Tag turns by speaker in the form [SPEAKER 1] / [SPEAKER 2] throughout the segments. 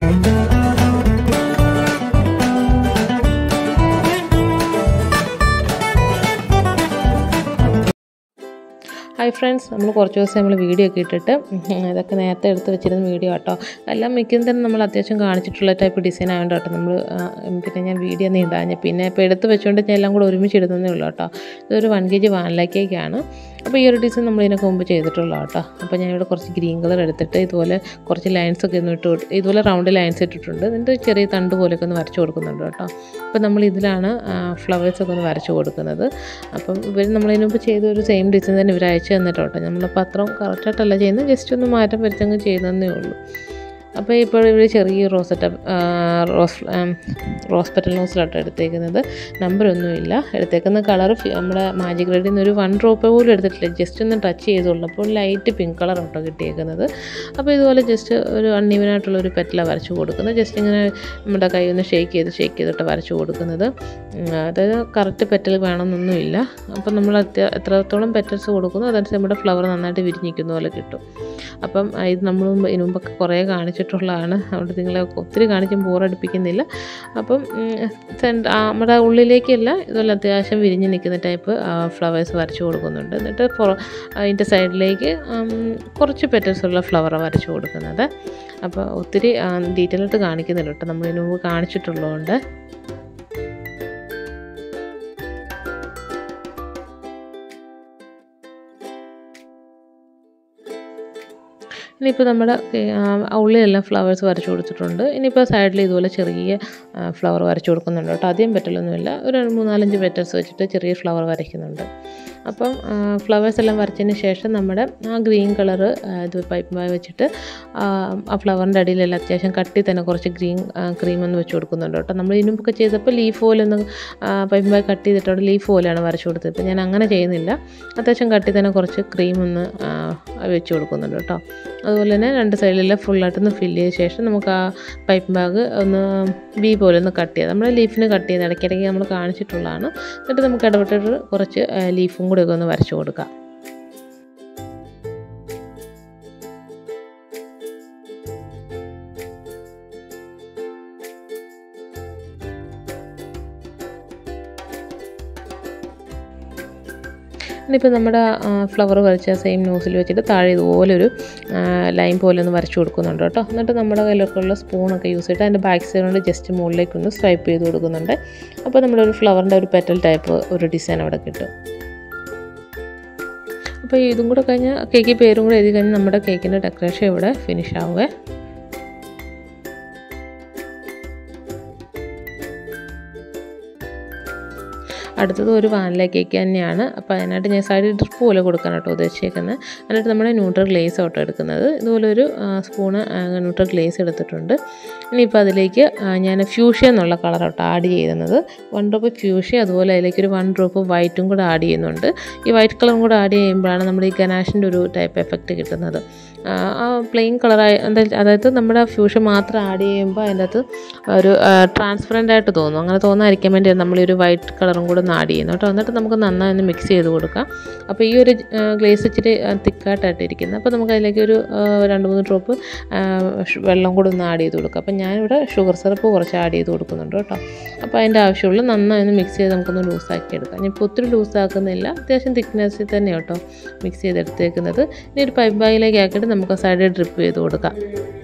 [SPEAKER 1] hi friends നമ്മൾ കുറച്ച് ദിവസം നമ്മൾ വീഡിയോ ഒക്കെ ഇട്ടിട്ട് ഇതൊക്കെ നേരത്തെ എടുത്ത് വെച്ചിരുന്ന വീഡിയോ കേട്ടോ എല്ലാം മിക്കതും തന്നെ നമ്മൾ അത്യാവശ്യം കാണിച്ചിട്ടുള്ള ടൈപ്പ് ഡിസൈൻ ആയതുകൊണ്ട് കേട്ടോ നമ്മൾ പിന്നെ ഞാൻ വീഡിയോ ഒന്നും ഇടാഞ്ഞ പിന്നെ ഇപ്പോൾ എടുത്ത് വെച്ചുകൊണ്ട് ഞാൻ എല്ലാം കൂടെ ഒരുമിച്ച് ഇടുന്നതേ ഉള്ളൂ കേട്ടോ ഇതൊരു വൺ കെ ജി വാനിലേക്കേക്കാണ് അപ്പോൾ ഈ ഒരു ഡിസൈൻ നമ്മൾ ഇതിനൊക്കെ മുമ്പ് ചെയ്തിട്ടുള്ള കേട്ടോ അപ്പോൾ ഞാൻ ഇവിടെ കുറച്ച് ഗ്രീൻ കളർ എടുത്തിട്ട് ഇതുപോലെ കുറച്ച് ലൈൻസ് ഒക്കെ ഒന്ന് ഇട്ട് കൊടുത്ത് ഇതുപോലെ റൗണ്ട് ലൈൻസ് ഇട്ടിട്ടുണ്ട് എന്നിട്ട് ചെറിയ തണ്ട് പോലെയൊക്കെ ഒന്ന് വരച്ച് കൊടുക്കുന്നുണ്ട് കേട്ടോ അപ്പോൾ നമ്മൾ ഇതിലാണ് ഫ്ലവേഴ്സൊക്കെ ഒന്ന് വരച്ച് കൊടുക്കുന്നത് അപ്പം ഇവർ നമ്മളതിന് മുമ്പ് ചെയ്ത ഒരു സെയിം ഡിസൈൻ തന്നെ ഇവർ അയച്ചു തന്നിട്ട് കേട്ടോ നമ്മളിപ്പോൾ അത്രയും കറക്റ്റായിട്ടല്ല ചെയ്യുന്നത് ജസ്റ്റ് ഒന്ന് മാറ്റം വരുത്തങ്ങ് ചെയ്യുന്നതേ ഉള്ളൂ അപ്പോൾ ഇപ്പോൾ ഇവർ ചെറിയ റോസറ്റ റോസ് റോസ് പെറ്റൽ നോസിലാട്ടോ എടുത്തേക്കുന്നത് നമ്പറൊന്നുമില്ല എടുത്തേക്കുന്ന കളർ നമ്മുടെ മാജിക് റെഡിൽ നിന്ന് ഒരു വൺ ഡ്രോപ്പ് പോലും എടുത്തിട്ടില്ല ജസ്റ്റ് ഒന്ന് ടച്ച് ചെയ്തുള്ളൂ അപ്പോൾ ലൈറ്റ് പിങ്ക് കളർ കേട്ടോ കിട്ടിയേക്കുന്നത് അപ്പോൾ ഇതുപോലെ ജസ്റ്റ് ഒരു അൺഈവനായിട്ടുള്ള ഒരു പെറ്റല വരച്ച് കൊടുക്കുന്നത് ജസ്റ്റ് ഇങ്ങനെ നമ്മുടെ കൈ ഒന്ന് ഷേക്ക് ചെയ്ത് ഷേക്ക് ചെയ്തിട്ട് വരച്ച് കൊടുക്കുന്നത് അതായത് കറക്റ്റ് പെറ്റൽ വേണമെന്നൊന്നുമില്ല അപ്പം നമ്മൾ അത്യ എത്രത്തോളം പെറ്റൽസ് കൊടുക്കുന്നു അതനുസരിച്ച് നമ്മുടെ ഫ്ലവർ നന്നായിട്ട് വിരിഞ്ഞിക്കുന്ന പോലെ കിട്ടും അപ്പം ഇത് നമ്മൾ ഇതിനു മുമ്പൊക്കെ കുറേ കാണിച്ചിട്ടുള്ളതാണ് അതുകൊണ്ട് നിങ്ങളെ ഒത്തിരി കാണിച്ചും ബോറടിപ്പിക്കുന്നില്ല അപ്പം നമ്മുടെ ഉള്ളിലേക്കല്ല ഇതുപോലെ അത്യാവശ്യം വിരിഞ്ഞ് നിൽക്കുന്ന ടൈപ്പ് ഫ്ലവേഴ്സ് വരച്ച് കൊടുക്കുന്നുണ്ട് എന്നിട്ട് അതിൻ്റെ സൈഡിലേക്ക് കുറച്ച് പെറ്റൽസ് ഉള്ള ഫ്ലവർ വരച്ച് കൊടുക്കുന്നത് അപ്പോൾ ഒത്തിരി ഡീറ്റെയിൽ ആയിട്ട് കാണിക്കുന്നില്ല കേട്ടോ നമ്മൾ ഇതിനു മുമ്പ് കാണിച്ചിട്ടുള്ളതുകൊണ്ട് ഇനിയിപ്പോൾ നമ്മുടെ ഉള്ളിലെല്ലാം ഫ്ലവേഴ്സ് വരച്ച് കൊടുത്തിട്ടുണ്ട് ഇനിയിപ്പോൾ സൈഡിൽ ഇതുപോലെ ചെറിയ ഫ്ലവർ വരച്ച് കൊടുക്കുന്നുണ്ട് കേട്ടോ അധികം പെറ്റലൊന്നുമില്ല ഒരു മൂന്നാലഞ്ച് പെറ്റൽസ് വെച്ചിട്ട് ചെറിയ ഫ്ലവർ വരയ്ക്കുന്നുണ്ട് അപ്പം ഫ്ലവേഴ്സ് എല്ലാം വരച്ചതിന് ശേഷം നമ്മുടെ ആ ഗ്രീൻ കളറ് ഇത് പൈപ്പ് ബായ് വെച്ചിട്ട് ആ ഫ്ലവറിൻ്റെ അടിയിലെല്ലാം അത്യാവശ്യം കട്ടി തന്നെ കുറച്ച് ഗ്രീൻ ക്രീം ഒന്ന് വെച്ച് കൊടുക്കുന്നുണ്ട് കേട്ടോ നമ്മൾ ഇതിനുമ്പൊക്കെ ചെയ്തപ്പോൾ ലീഫ് പോലെ ഒന്ന് പൈപ്പ് ബായ് കട്ട് ചെയ്തിട്ടുണ്ട് ലീഫ് പോലെയാണ് വരച്ച് കൊടുത്തത് ഇപ്പം ഞാൻ അങ്ങനെ ചെയ്യുന്നില്ല അത്യാവശ്യം കട്ടി തന്നെ കുറച്ച് ക്രീം ഒന്ന് വെച്ച് കൊടുക്കുന്നുണ്ട് കേട്ടോ അതുപോലെ തന്നെ രണ്ട് സൈഡിലെല്ലാം ഫുള്ളായിട്ടൊന്ന് ഫില്ല് ചെയ്ത ശേഷം നമുക്ക് ആ പൈപ്പ് ബാഗ് ഒന്ന് ബി പോലെ ഒന്ന് കട്ട് ചെയ്യാം നമ്മൾ ലീഫിന് കട്ട് ചെയ്യുന്ന ഇടയ്ക്കിടയ്ക്ക് നമ്മൾ കാണിച്ചിട്ടുള്ളതാണ് എന്നിട്ട് നമുക്ക് ഇടപെട്ടിട്ട് കുറച്ച് ലീഫും കൂടെ ഒക്കെ ഒന്ന് വരച്ച് കൊടുക്കാം ഇനിയിപ്പോൾ നമ്മുടെ ഫ്ലവർ വരച്ച സെയിം നോസിൽ വെച്ചിട്ട് താഴെ ഇതുപോലെ ഒരു ലൈൻ പോലെ ഒന്ന് വരച്ചു കൊടുക്കുന്നുണ്ട് കേട്ടോ എന്നിട്ട് നമ്മുടെ കയ്യിലൊക്കെ ഉള്ള സ്പൂണൊക്കെ യൂസ് ചെയ്തിട്ട് അതിൻ്റെ ബാക്ക് സൈഡ് കൊണ്ട് ജസ്റ്റ് മുകളിലേക്ക് ഒന്ന് സ്വൈപ്പ് ചെയ്ത് കൊടുക്കുന്നുണ്ട് അപ്പോൾ നമ്മുടെ ഒരു ഫ്ലവറിൻ്റെ ഒരു പെറ്റൽ ടൈപ്പ് ഒരു ഡിസൈൻ അവിടെ കിട്ടും അപ്പോൾ ഇതും കൂടെ കഴിഞ്ഞാൽ കേക്ക് പേരും കൂടെ എഴുതി കഴിഞ്ഞാൽ നമ്മുടെ കേക്കിൻ്റെ ഡെക്കറേഷൻ ഇവിടെ ഫിനിഷ് ആവുക അടുത്തത് ഒരു വാനില കേക്ക് തന്നെയാണ് അപ്പോൾ അതിനായിട്ട് ഞാൻ സൈഡിൽ ഡ്രിപ്പ് പോലെ കൊടുക്കാൻ കേട്ടോ ഉദ്ദേശിച്ചേക്കുന്നത് എന്നിട്ട് നമ്മൾ ന്യൂട്രൽ ഗ്ലേസ് ആട്ടോ എടുക്കുന്നത് ഇതുപോലെ ഒരു സ്പൂണ് ന്യൂട്രൽ ഗ്ലേസ് എടുത്തിട്ടുണ്ട് ഇനിയിപ്പോൾ അതിലേക്ക് ഞാൻ ഫ്യൂഷ്യ എന്നുള്ള കളറാട്ടോ ആഡ് ചെയ്യുന്നത് വൺ ഡ്രോപ്പ് ഫ്യൂഷ്യ അതുപോലെ അതിലേക്ക് ഒരു വൺ ഡ്രോപ്പ് വൈറ്റും കൂടെ ആഡ് ചെയ്യുന്നുണ്ട് ഈ വൈറ്റ് കളറും കൂടെ ആഡ് ചെയ്യുമ്പോഴാണ് നമ്മുടെ ഈ ഗനാഷിൻ്റെ ഒരു ടൈപ്പ് എഫക്റ്റ് കിട്ടുന്നത് ആ പ്ലെയിൻ കളറായി അതായത് നമ്മുടെ ഫ്യൂഷൻ മാത്രം ആഡ് ചെയ്യുമ്പോൾ അതിൻ്റെ അകത്ത് ഒരു ട്രാൻസ്പെറൻ്റ് ആയിട്ട് തോന്നും അങ്ങനെ തോന്നാതിരിക്കാൻ വേണ്ടി നമ്മൾ ഒരു വൈറ്റ് കളറും കൂടെ ഒന്ന് ആഡ് ചെയ്യുന്നു കേട്ടോ എന്നിട്ട് നമുക്ക് നന്നായി ഒന്ന് മിക്സ് ചെയ്ത് കൊടുക്കാം അപ്പോൾ ഈ ഒരു ഗ്ലേസ് ഇച്ചിരി തിക്കായിട്ടായിട്ട് ഇരിക്കുന്നത് അപ്പോൾ നമുക്ക് അതിലേക്ക് ഒരു രണ്ട് മൂന്ന് ഡ്രോപ്പ് വെള്ളം കൂടെ ഒന്ന് ആഡ് ചെയ്ത് കൊടുക്കാം അപ്പോൾ ഞാനിവിടെ ഷുഗർ സിറപ്പ് കുറച്ച് ആഡ് ചെയ്ത് കൊടുക്കുന്നുണ്ട് കേട്ടോ അപ്പോൾ അതിൻ്റെ ആവശ്യമുള്ള നന്നായി ഒന്ന് മിക്സ് ചെയ്ത് നമുക്കൊന്ന് ലൂസാക്കി എടുക്കാം ഞാനിപ്പോൾ ഒത്തിരി ലൂസാക്കുന്നില്ല അത്യാവശ്യം തിക്നെസ്സിൽ തന്നെ കേട്ടോ മിക്സ് ചെയ്തെടുത്തേക്കുന്നത് ഇനി ഒരു പൈപ്പ് ബാഗിലേക്ക് ആക്കിയിട്ട് നമുക്ക് സൈഡിൽ ഡ്രിപ്പ് ചെയ്ത് കൊടുക്കാം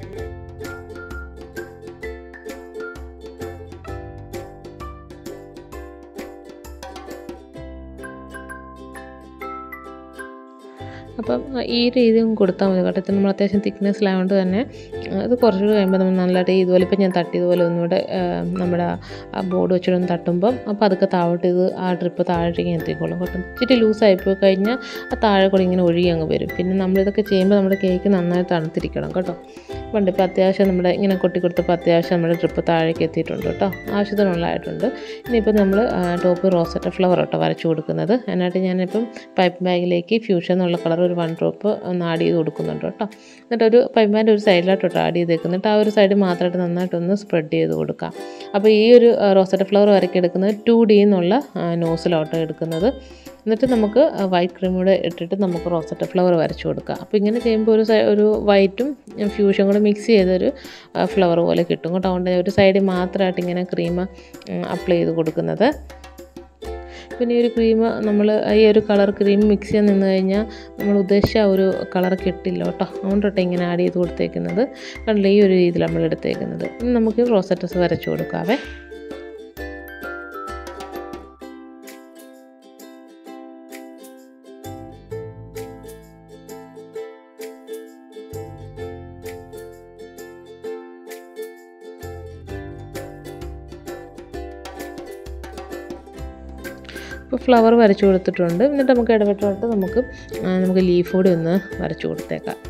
[SPEAKER 1] അപ്പം ഈ രീതിയും കൊടുത്താൽ മതി കേട്ടോ ഇത് നമ്മൾ അത്യാവശ്യം തിക്നെസ്സിലായതുകൊണ്ട് തന്നെ അത് കുറച്ചുകൂടി കഴിയുമ്പോൾ നമ്മൾ നല്ലതായിട്ട് ഇതുപോലെ ഇപ്പം ഞാൻ തട്ടിയതുപോലെ ഒന്നുകൂടെ നമ്മുടെ ആ ബോർഡ് വെച്ചിട്ടൊന്ന് തട്ടുമ്പം അപ്പോൾ അതൊക്കെ താഴോട്ട് ഇത് ആ ട്രിപ്പ് താഴോട്ടേക്ക് എത്തിക്കോളും കേട്ടോ ഇച്ചിരി ലൂസായി പോയി കഴിഞ്ഞാൽ ആ താഴെ കൂടി ഇങ്ങനെ ഒഴുകി അങ്ങ് വരും പിന്നെ നമ്മളിതൊക്കെ ചെയ്യുമ്പോൾ നമ്മുടെ കേക്ക് നന്നായി തണുത്തിരിക്കണം കേട്ടോ പണ്ട് ഇപ്പോൾ അത്യാവശ്യം നമ്മുടെ ഇങ്ങനെ കൊട്ടി കൊടുത്തപ്പോൾ അത്യാവശ്യം നമ്മുടെ ട്രിപ്പ് താഴേക്ക് എത്തിയിട്ടുണ്ട് കേട്ടോ ആവശ്യത്തിനുള്ളതായിട്ടുണ്ട് ഇനിയിപ്പോൾ നമ്മൾ ടോപ്പ് റോസറ്റ ഫ്ലവർ കേട്ടോ വരച്ചു കൊടുക്കുന്നത് അതിനായിട്ട് ഞാനിപ്പം പൈപ്പ് ബാഗിലേക്ക് ഫ്യൂഷൻ എന്നുള്ള കളർ ഒരു വൺ ഡ്രോപ്പ് ഒന്ന് ആഡ് ചെയ്ത് കൊടുക്കുന്നുണ്ട് കേട്ടോ എന്നിട്ട് ഒരു പൈപ്പ് ബാഗിൻ്റെ ഒരു സൈഡിലായിട്ട് വാട്ടർ ആഡ് ചെയ്തേക്കുന്നിട്ട് ആ ഒരു സൈഡ് മാത്രമായിട്ട് നന്നായിട്ടൊന്ന് സ്പ്രെഡ് ചെയ്ത് കൊടുക്കാം അപ്പോൾ ഈ ഒരു റോസറ്റ ഫ്ലവർ വരയ്ക്കെടുക്കുന്നത് ടു ഡി എന്നുള്ള നോസിലോട്ടോ എടുക്കുന്നത് എന്നിട്ട് നമുക്ക് വൈറ്റ് ക്രീം കൂടെ ഇട്ടിട്ട് നമുക്ക് റോസറ്റ ഫ്ലവർ വരച്ചു കൊടുക്കാം അപ്പോൾ ഇങ്ങനെ ചെയ്യുമ്പോൾ ഒരു സൈ- ഒരു വൈറ്റും ഫ്യൂഷൻ കൂടെ മിക്സ് ചെയ്തൊരു ഫ്ലവർ പോലെ കിട്ടും കേട്ടോ അതുകൊണ്ട് ഒരു സൈഡിൽ മാത്രമായിട്ട് ഇങ്ങനെ ക്രീം അപ്ലൈ ചെയ്ത് കൊടുക്കുന്നത് പിന്നെ ഈ ഒരു ക്രീം നമ്മൾ ഈ ഒരു കളർ ക്രീം മിക്സ് ചെയ്യാൻ നിന്ന് കഴിഞ്ഞാൽ നമ്മൾ ഉദ്ദേശിച്ച ആ ഒരു കളർ കിട്ടില്ല കേട്ടോ അതുകൊണ്ടോട്ടെ ഇങ്ങനെ ആഡ് ചെയ്ത് കൊടുത്തേക്കുന്നത് കണ്ടില്ല ഈ ഒരു രീതിയിൽ നമ്മൾ എടുത്തേക്കുന്നത് ഇനി നമുക്ക് റോസറ്റസ് വരച്ചു കൊടുക്കാവേ ഇപ്പോൾ ഫ്ലവർ വരച്ചു കൊടുത്തിട്ടുണ്ട് എന്നിട്ട് നമുക്ക് ഇടപെട്ടിട്ട് നമുക്ക് ആ, നമുക്ക് ലീഫ് കൂടി ഒന്ന് വരച്ചു കൊടുത്തേക്കാം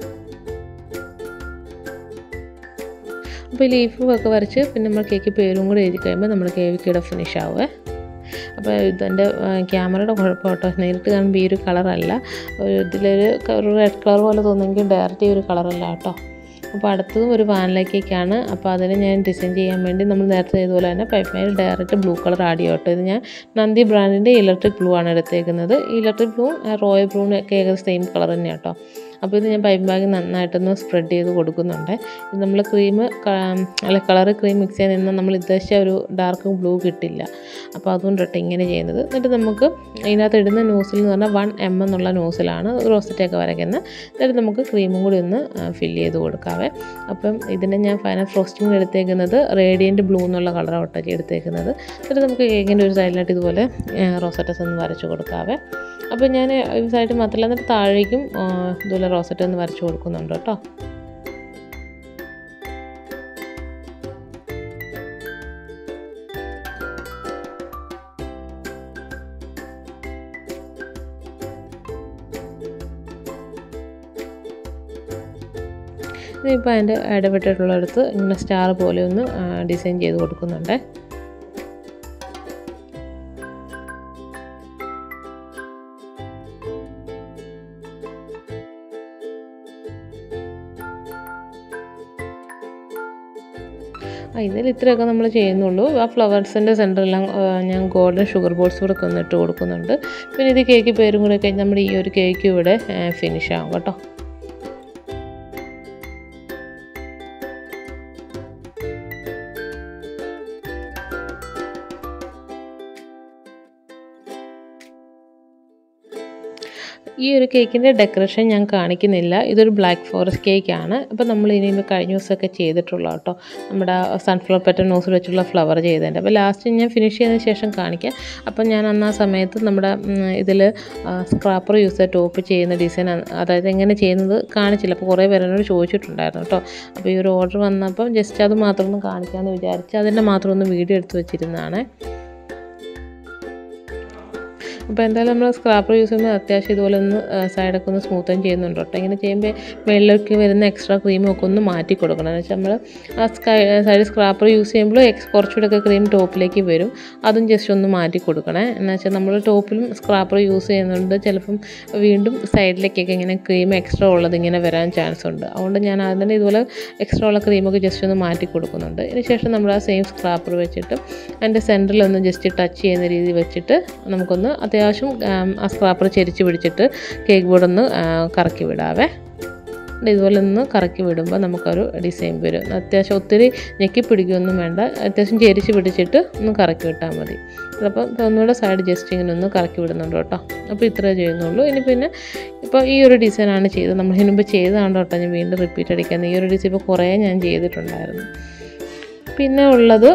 [SPEAKER 1] അപ്പോൾ ഈ ലീഫും ഒക്കെ വരച്ച് പിന്നെ നമ്മൾ കേക്ക് പേരും കൂടി എഴുതി കഴിയുമ്പോൾ നമ്മുടെ കേക്കിയുടെ ഫിനിഷ് ആവുമേ അപ്പോൾ ഇതെൻ്റെ ക്യാമറയുടെ കുഴപ്പം കേട്ടോ നേരിട്ട് കാണുമ്പോൾ ഈ ഒരു കളറല്ല ഒരു ഇതിലൊരു ക- ഒരു റെഡ് കളർ പോലെ തോന്നുമെങ്കിൽ ഡയറക്റ്റ് ഈ ഒരു കളറല്ല കേട്ടോ അപ്പോൾ അടുത്തതും ഒരു വാനില കേക്കാണ് അപ്പോൾ അതിന് ഞാൻ ഡിസൈൻ ചെയ്യാൻ വേണ്ടി നമ്മൾ നേരത്തെ ചെയ്തതുപോലെ തന്നെ പൈപ്പ് മേൽ ഡയറക്റ്റ് ബ്ലൂ കളർ ആഡ് ചെയ്യും കേട്ടോ ഇത് ഞാൻ നന്ദി ബ്രാൻഡിൻ്റെ ഇലക്ട്രിക് ബ്ലൂ ആണ് എടുത്തേക്കുന്നത് ഈ ഇലക്ട്രിക് ബ്ലൂ റോയൽ ബ്ലൂവും ഒക്കെ ഏകദേശം സെയിം കളർ തന്നെയാണ് കേട്ടോ അപ്പോൾ ഇത് ഞാൻ പൈപ്പ് ബാഗ് നന്നായിട്ടൊന്ന് സ്പ്രെഡ് ചെയ്ത് കൊടുക്കുന്നുണ്ട് ഇത് നമ്മൾ ക്രീം അല്ല കളർ ക്രീം മിക്സ് ചെയ്യാൻ നിന്നാൽ നമ്മൾ ഉദ്ദേശിച്ച ഒരു ഡാർക്ക് ബ്ലൂ കിട്ടില്ല അപ്പോൾ അതുകൊണ്ടിട്ട് ഇങ്ങനെ ചെയ്യുന്നത് എന്നിട്ട് നമുക്ക് ഇതിനകത്ത് ഇടുന്ന നോസിൽ എന്ന് പറഞ്ഞാൽ വൺ എം എന്നുള്ള നോസിലാണ് റോസറ്റൊക്കെ വരയ്ക്കുന്നത് എന്നിട്ട് നമുക്ക് ക്രീമും കൂടി ഒന്ന് ഫില്ല് ചെയ്ത് കൊടുക്കാവേ അപ്പം ഇതിന് ഞാൻ ഫൈനൽ ഫ്രോസ്റ്റിംഗ് എടുത്തേക്കുന്നത് റേഡിയൻറ്റ് ബ്ലൂ എന്നുള്ള കളറാണ് ഒട്ടൊക്കെ എടുത്തേക്കുന്നത് എന്നിട്ട് നമുക്ക് കേക്കിൻ്റെ ഒരു സൈഡിലായിട്ട് ഇതുപോലെ റോസറ്റസ് ഒന്ന് വരച്ച് കൊടുക്കാവേ അപ്പോൾ ഞാൻ ഈ സൈഡ് മാത്രമല്ല എന്നിട്ട് താഴേക്കും ആ, ഇതുപോലെ റോസറ്റ ഒന്ന് വരച്ച് കൊടുക്കുന്നുണ്ട് കേട്ടോ ഇതിപ്പോൾ അതിൻ്റെ ഇടപെട്ടിട്ടുള്ളിടത്ത് ഇങ്ങനെ സ്റ്റാർ പോലെ ഒന്ന് ഡിസൈൻ ചെയ്ത് കൊടുക്കുന്നുണ്ട് ആ ഇതിൽ ഇത്രയൊക്കെ നമ്മൾ ചെയ്യുന്നുള്ളൂ ആ ഫ്ലവേഴ്സിൻ്റെ സെൻറ്ററെല്ലാം ഞാൻ ഗോൾഡൻ ഷുഗർ ബോൾസ് കൂടെ ഒക്കെ ഒന്ന് ഇട്ട് കൊടുക്കുന്നുണ്ട് പിന്നെ ഇത് കേക്ക് പേരും കൂടെ കഴിഞ്ഞ് നമ്മുടെ ഈ ഒരു കേക്ക് ഇവിടെ ഫിനിഷ് ആകും കേട്ടോ ഈ ഒരു കേക്കിൻ്റെ ഡെക്കറേഷൻ ഞാൻ കാണിക്കുന്നില്ല ഇതൊരു ബ്ലാക്ക് ഫോറസ്റ്റ് കേക്കാണ് അപ്പോൾ നമ്മൾ ഇനി കഴിഞ്ഞ ദിവസമൊക്കെ ചെയ്തിട്ടുള്ള കേട്ടോ നമ്മുടെ സൺഫ്ലവർ പെറ്റ നോസിൽ വെച്ചുള്ള ഫ്ലവർ ചെയ്തതിൻ്റെ അപ്പോൾ ലാസ്റ്റ് ഞാൻ ഫിനിഷ് ചെയ്തതിന് ശേഷം കാണിക്കാം അപ്പോൾ ഞാൻ അന്ന് ആ സമയത്ത് നമ്മുടെ ഇതിൽ സ്ക്രാപ്പർ യൂസ് ചെയ്ത് ടോപ്പ് ചെയ്യുന്ന ഡിസൈൻ അതായത് എങ്ങനെ ചെയ്യുന്നത് കാണിച്ചില്ല അപ്പോൾ കുറേ പേര് എന്നോട് ചോദിച്ചിട്ടുണ്ടായിരുന്നു കേട്ടോ അപ്പോൾ ഈ ഒരു ഓർഡർ വന്നപ്പം ജസ്റ്റ് അത് മാത്രം ഒന്ന് കാണിക്കാമെന്ന് വിചാരിച്ച് അതിൻ്റെ മാത്രം ഒന്ന് വീഡിയോ എടുത്ത് വെച്ചിരുന്നതാണ് അപ്പോൾ എന്തായാലും നമ്മൾ സ്ക്രാപ്പർ യൂസ് ചെയ്യുമ്പോൾ അത്യാവശ്യം ഇതുപോലെ ഒന്ന് സൈഡൊക്കെ ഒന്ന് സ്മൂത്തൻ ചെയ്യുന്നുണ്ട് കേട്ടോ ഇങ്ങനെ ചെയ്യുമ്പോൾ വെള്ളമൊക്കെ വരുന്ന എക്സ്ട്രാ ക്രീമും ഒക്കെ ഒന്ന് മാറ്റി കൊടുക്കണം എന്ന് വെച്ചാൽ നമ്മൾ ആ സ്കൈ സൈഡ് സ്ക്രാപ്പർ യൂസ് ചെയ്യുമ്പോൾ എക്സ് കുറച്ചുകൂടെ ഒക്കെ ക്രീം ടോപ്പിലേക്ക് വരും അതും ജസ്റ്റ് ഒന്ന് മാറ്റി കൊടുക്കണേ എന്ന് വെച്ചാൽ നമ്മൾ ടോപ്പിലും സ്ക്രാപ്പർ യൂസ് ചെയ്യുന്നുണ്ട് ചിലപ്പം വീണ്ടും സൈഡിലേക്കൊക്കെ ഇങ്ങനെ ക്രീം എക്സ്ട്രാ ഉള്ളത് ഇങ്ങനെ വരാൻ ചാൻസ് ഉണ്ട് അതുകൊണ്ട് ഞാൻ അതിന് ഇതുപോലെ എക്സ്ട്രാ ഉള്ള ക്രീമൊക്കെ ജസ്റ്റ് ഒന്ന് മാറ്റി കൊടുക്കുന്നുണ്ട് ഇതിന് ശേഷം നമ്മൾ ആ സെയിം സ്ക്രാപ്പർ വെച്ചിട്ട് അതിൻ്റെ സെൻറ്ററിൽ ഒന്ന് ജസ്റ്റ് ടച്ച് ചെയ്യുന്ന രീതി വെച്ചിട്ട് നമുക്കൊന്ന് അത്യാവശ്യം ആം, ആ സ്ക്രാപ്പർ ചെരിച്ച് പിടിച്ചിട്ട് കേക്ക് ബോർഡ് ഒന്ന് ആ, കറക്കി വിടാവേ എന്നിട്ട് ഇതുപോലെ ഒന്ന് കറക്കി വിടുമ്പോൾ നമുക്കൊരു ഡിസൈൻ വരും അത്യാവശ്യം ഒത്തിരി ഞെക്കി പിടിക്കുകയൊന്നും വേണ്ട അത്യാവശ്യം ചെരിച്ച് പിടിച്ചിട്ട് ഒന്ന് കറക്കി വിട്ടാൽ മതി അപ്പോൾ ഒന്നുകൂടെ സൈഡ് ജസ്റ്റ് ഇങ്ങനെ ഒന്ന് കറക്കി വിടുന്നുണ്ട് കേട്ടോ അപ്പോൾ ഇത്രേ ചെയ്യുന്നുള്ളൂ ഇനി പിന്നെ ഇപ്പോൾ ഈ ഒരു ഡിസൈനാണ് ചെയ്തത് നമ്മൾ ഇതിന് മുമ്പ് ചെയ്തതാണ് കേട്ടോ ഞാൻ വീണ്ടും റിപ്പീറ്റ് അടിക്കുന്നത് ഈ ഒരു ഡിസൈൻ ഇപ്പോൾ കുറേ ഞാൻ ചെയ്തിട്ടുണ്ടായിരുന്നു പിന്നെ ഉള്ളത്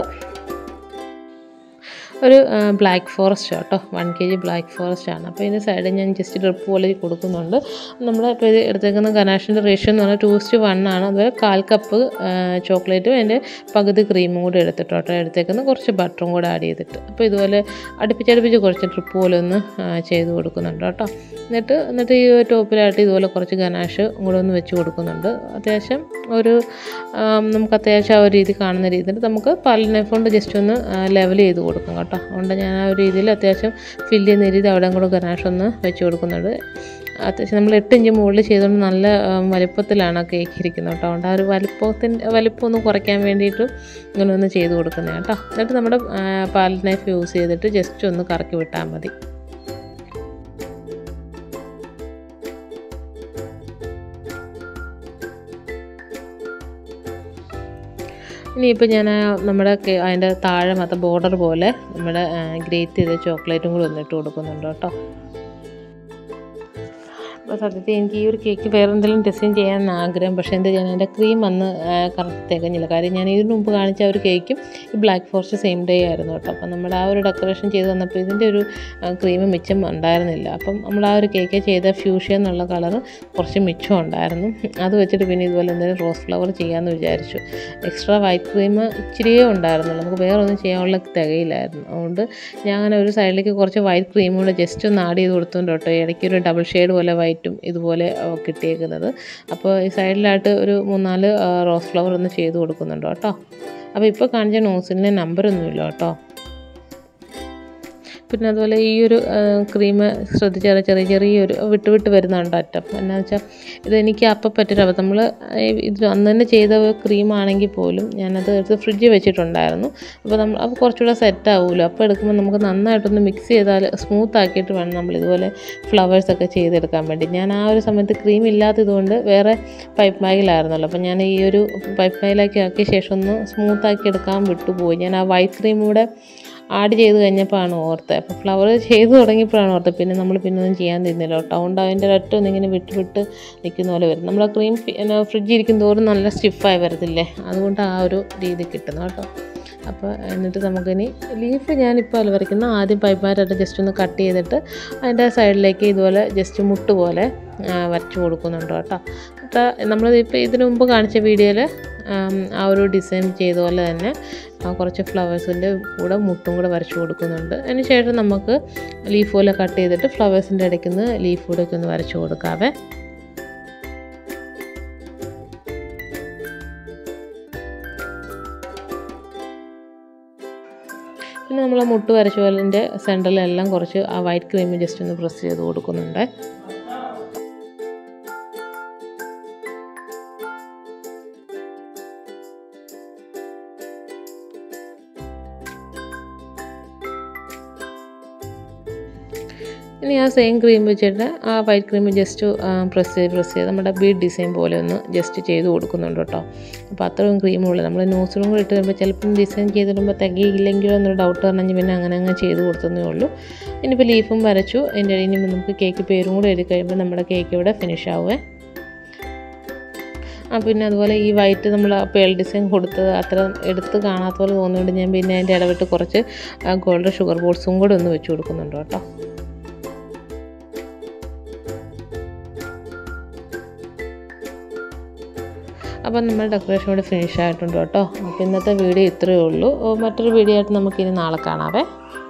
[SPEAKER 1] ഒരു ബ്ലാക്ക് ഫോറസ്റ്റ് കേട്ടോ one K G black forest ആണ് അപ്പോൾ ഇതിൻ്റെ സൈഡിൽ ഞാൻ ജസ്റ്റ് ഡ്രിപ്പ് പോലെ കൊടുക്കുന്നുണ്ട് നമ്മൾ ഇപ്പോൾ ഇത് എടുത്തേക്കുന്ന ഗനാഷിൻ്റെ റേഷ്യോ എന്ന് പറഞ്ഞാൽ ടു ടു വൺ ആണ് അതുപോലെ കാൽ കപ്പ് ചോക്ലേറ്റും അതിൻ്റെ പകുതി ക്രീമും കൂടി എടുത്തിട്ട് കേട്ടോ എടുത്തേക്കുന്ന കുറച്ച് ബട്ടറും കൂടെ ആഡ് ചെയ്തിട്ട് അപ്പോൾ ഇതുപോലെ അടുപ്പിച്ചടുപ്പിച്ച് കുറച്ച് ഡ്രിപ്പ് പോലെ ഒന്ന് ആ, ചെയ്ത് കൊടുക്കുന്നുണ്ട് കേട്ടോ എന്നിട്ട് എന്നിട്ട് ഈ ടോപ്പിലായിട്ട് ഇതുപോലെ കുറച്ച് ഗനാഷ് കൂടെ ഒന്ന് വെച്ച് കൊടുക്കുന്നുണ്ട് അത്യാവശ്യം ഒരു ആം, നമുക്ക് അത്യാവശ്യം ആ ഒരു രീതി കാണുന്ന രീതിയിൽ നമുക്ക് പല്ലിനെ കൊണ്ട് ജസ്റ്റ് ഒന്ന് ലെവൽ ചെയ്ത് കൊടുക്കും കേട്ടോ അതുകൊണ്ട് ഞാൻ ആ ഒരു രീതിയിൽ അത്യാവശ്യം ഫില്ല് ചെയ്യുന്ന രീതി അവിടെ കൂടെ ഗനാഷ് ഒന്ന് വെച്ച് കൊടുക്കുന്നുണ്ട് അത്യാവശ്യം നമ്മൾ എട്ട് ഇഞ്ച് മുകളിൽ ചെയ്തുകൊണ്ട് നല്ല ആ, വലിപ്പത്തിലാണ് ആ കേക്ക് ഇരിക്കുന്നത് കേട്ടോ അതുകൊണ്ട് ആ ഒരു വലിപ്പത്തിൻ്റെ വലിപ്പം ഒന്ന് കുറയ്ക്കാൻ വേണ്ടിയിട്ട് ഇങ്ങനെ ഒന്ന് ചെയ്ത് കൊടുക്കുന്നത് കേട്ടോ എന്നിട്ട് നമ്മുടെ പാൽ നൈഫ് യൂസ് ചെയ്തിട്ട് ജസ്റ്റ് ഒന്ന് കറക്കി വിട്ടാൽ മതി ഇനിയിപ്പോൾ ഞാൻ ആ നമ്മുടെ കേ- അതിൻ്റെ താഴെ മൊത്തം ബോർഡർ പോലെ നമ്മുടെ ഗ്രേറ്റ് ചെയ്ത ചോക്ലേറ്റും കൂടി ഒന്നിട്ട് കൊടുക്കുന്നുണ്ട് കേട്ടോ അപ്പോൾ സത്യത്തിൽ എനിക്ക് ഈ ഒരു കേക്ക് വേറെ എന്തെങ്കിലും ഡിസൈൻ ചെയ്യാൻ ആഗ്രഹം പക്ഷേ എന്താ ഞാൻ എൻ്റെ ക്രീം അന്ന് കറക്റ്റ് തികഞ്ഞില്ല കാര്യം ഞാൻ ഇതിന് മുമ്പ് കാണിച്ച ആ ഒരു കേക്കും ഈ ബ്ലാക്ക് ഫോറസ്റ്റ് സെയിം ഡേ ആയിരുന്നു കേട്ടോ അപ്പം നമ്മുടെ ആ ഒരു ഡെക്കറേഷൻ ചെയ്ത് വന്നപ്പോൾ ഇതിൻ്റെ ഒരു ക്രീം മിച്ചം ഉണ്ടായിരുന്നില്ല അപ്പം നമ്മൾ ആ ഒരു കേക്ക് ചെയ്ത ഫ്യൂഷ്യ എന്നുള്ള കളർ കുറച്ച് മിച്ചം ഉണ്ടായിരുന്നു അത് വെച്ചിട്ട് പിന്നെ ഇതുപോലെ എന്തെങ്കിലും റോസ് ഫ്ലവർ ചെയ്യാമെന്ന് വിചാരിച്ചു എക്സ്ട്രാ വൈറ്റ് ക്രീം ഇച്ചിരിയേ ഉണ്ടായിരുന്നുള്ളൂ നമുക്ക് വേറെ ഒന്നും ചെയ്യാനുള്ള തികയില്ലായിരുന്നു അതുകൊണ്ട് ഞാൻ അങ്ങനെ ഒരു സൈഡിലേക്ക് കുറച്ച് വൈറ്റ് ക്രീം കൂടെ ജസ്റ്റ് ഒന്ന് ആഡ് ചെയ്ത് കൊടുത്തുകൊണ്ട് കേട്ടോ ഇടയ്ക്ക് ഒരു ഡബിൾ ഷെയ്ഡ് പോലെ വൈറ്റും ഇതുപോലെ ആ, കിട്ടിയേക്കുന്നത് അപ്പോൾ ഈ സൈഡിലായിട്ട് ഒരു മൂന്നാല് ആ, റോസ് ഫ്ലവർ ഒന്ന് ചെയ്ത് കൊടുക്കുന്നുണ്ട് കേട്ടോ അപ്പോൾ ഇപ്പോൾ കാണിച്ച നോസിലിന് നമ്പറൊന്നുമില്ല കേട്ടോ പിന്നെ അതുപോലെ ഈ ഒരു ക്രീം ശ്രദ്ധിച്ചാൽ ചെറിയ ചെറിയൊരു വിട്ട് വിട്ട് വരുന്നുണ്ട് അറ്റം എന്നാന്ന് വെച്ചാൽ ഇതെനിക്ക് അപ്പം പറ്റൊരു നമ്മൾ ഇത് അന്ന് തന്നെ ചെയ്ത ക്രീം ആണെങ്കിൽ പോലും ഞാനത് എടുത്ത് ഫ്രിഡ്ജിൽ വെച്ചിട്ടുണ്ടായിരുന്നു അപ്പോൾ നമ്മൾ അപ്പോൾ കുറച്ചുകൂടെ സെറ്റ് ആവുമല്ലോ അപ്പോൾ എടുക്കുമ്പോൾ നമുക്ക് നന്നായിട്ടൊന്ന് മിക്സ് ചെയ്താൽ സ്മൂത്ത് ആക്കിയിട്ട് വേണം നമ്മൾ ഇതുപോലെ ഫ്ലവേഴ്സൊക്കെ ചെയ്തെടുക്കാൻ വേണ്ടി ഞാൻ ആ ഒരു സമയത്ത് ക്രീം ഇല്ലാത്തതുകൊണ്ട് വേറെ പൈപ്പ് ബാഗിലായിരുന്നല്ലോ അപ്പോൾ ഞാൻ ഈ ഒരു പൈപ്പ് ബാഗിലാക്കി ആക്കിയ ശേഷം ഒന്ന് സ്മൂത്ത് ആക്കി എടുക്കാൻ വിട്ടുപോയി ഞാൻ ആ വൈറ്റ് ക്രീം കൂടെ ആഡ് ചെയ്ത് കഴിഞ്ഞപ്പോഴാണ് ഓർത്തത് അപ്പോൾ ഫ്ലവർ ചെയ്ത് തുടങ്ങിയപ്പോഴാണ് ഓർത്തത് പിന്നെ നമ്മൾ പിന്നെ ഒന്നും ചെയ്യാൻ തരുന്നില്ല കേട്ടോ അതുകൊണ്ട് അതിൻ്റെ ഒരൊറ്റ ഒന്നിങ്ങനെ വിട്ട് വിട്ട് നിൽക്കുന്ന പോലെ വരും നമ്മൾ ആ ക്രീം ഫ്രിഡ്ജിൽ ഇരിക്കും തോറും നല്ല സ്റ്റിഫായി വരത്തില്ലേ അതുകൊണ്ട് ആ ഒരു രീതി കിട്ടുന്നു കേട്ടോ അപ്പോൾ എന്നിട്ട് നമുക്കിനി ലീഫ് ഞാനിപ്പോൾ അല്ല വരയ്ക്കുന്ന ആദ്യം പൈപ്പായിട്ട് ജസ്റ്റ് ഒന്ന് കട്ട് ചെയ്തിട്ട് അതിൻ്റെ സൈഡിലേക്ക് ഇതുപോലെ ജസ്റ്റ് മുട്ട് പോലെ ആ, വരച്ച് കൊടുക്കുന്നുണ്ട് കേട്ടോ എന്നിട്ട് നമ്മളിപ്പോൾ ഇതിനു മുമ്പ് കാണിച്ച വീഡിയോയിൽ ആ ഒരു ഡിസൈൻ ചെയ്ത പോലെ തന്നെ ആ കുറച്ച് ഫ്ലവേഴ്സിൻ്റെ കൂടെ മുട്ടും കൂടെ വരച്ച് കൊടുക്കുന്നുണ്ട് അതിന് ശേഷം നമുക്ക് ലീഫ് പോലെ കട്ട് ചെയ്തിട്ട് ഫ്ലവേഴ്സിൻ്റെ ഇടയ്ക്ക് നിന്ന് ലീഫ് കൂടെ ഒക്കെ ഒന്ന് വരച്ച് കൊടുക്കാവേ പിന്നെ നമ്മൾ മുട്ട് വരച്ച പോലിൻ്റെ സെൻറ്ററിലെല്ലാം കുറച്ച് ആ വൈറ്റ് ക്രീം ജസ്റ്റ് ഒന്ന് പ്രസ് ചെയ്ത് കൊടുക്കുന്നുണ്ട് ഇനി ആ സെയിം ക്രീം വെച്ചിട്ട് ആ വൈറ്റ് ക്രീം ജസ്റ്റ് പ്രസ് ചെയ്ത് പ്രസ് ചെയ്ത് നമ്മുടെ ബീഡ് ഡിസൈൻ പോലെ ഒന്ന് ജസ്റ്റ് ചെയ്ത് കൊടുക്കുന്നുണ്ട് കേട്ടോ അപ്പോൾ അത്രയും ക്രീമുള്ളൂ നമ്മൾ നോസിലും കൂടി ഇട്ട് വരുമ്പോൾ ചിലപ്പം ഡിസൈൻ ചെയ്തിടുമ്പോൾ തികയില്ലെങ്കിലോ എന്നൊരു ഡൗട്ട് പറഞ്ഞെങ്കിൽ പിന്നെ അങ്ങനെ അങ്ങ് ചെയ്ത് കൊടുത്തതേ ഉള്ളൂ ഇനിയിപ്പോൾ ലീഫും വരച്ചു അതിൻ്റെ ഇനി നമുക്ക് കേക്ക് പേരും കൂടെ എഴുതി കഴിയുമ്പോൾ നമ്മുടെ കേക്ക് ഇവിടെ ഫിനിഷ് ആവുമേ ആ പിന്നെ അതുപോലെ ഈ വൈറ്റ് നമ്മൾ പേൾ ഡിസൈൻ കൊടുത്തത് അത്ര എടുത്ത് കാണാത്ത പോലെ തോന്നുന്നുണ്ട് ഞാൻ പിന്നെ അതിൻ്റെ ഇടവിട്ട് കുറച്ച് ഗോൾഡ് ഷുഗർ ബോൾസും കൂടെ ഒന്ന് വെച്ച് കൊടുക്കുന്നുണ്ട് കേട്ടോ അപ്പം നമ്മുടെ ഡെക്കറേഷൻ ഇവിടെ ഫിനിഷ് ആയിട്ടുണ്ട് കേട്ടോ അപ്പോൾ ഇന്നത്തെ വീഡിയോ ഇത്രയേ ഉള്ളൂ ഓ, മറ്റൊരു വീഡിയോ ആയിട്ട് നമുക്കിനി നാളെ കാണാവേ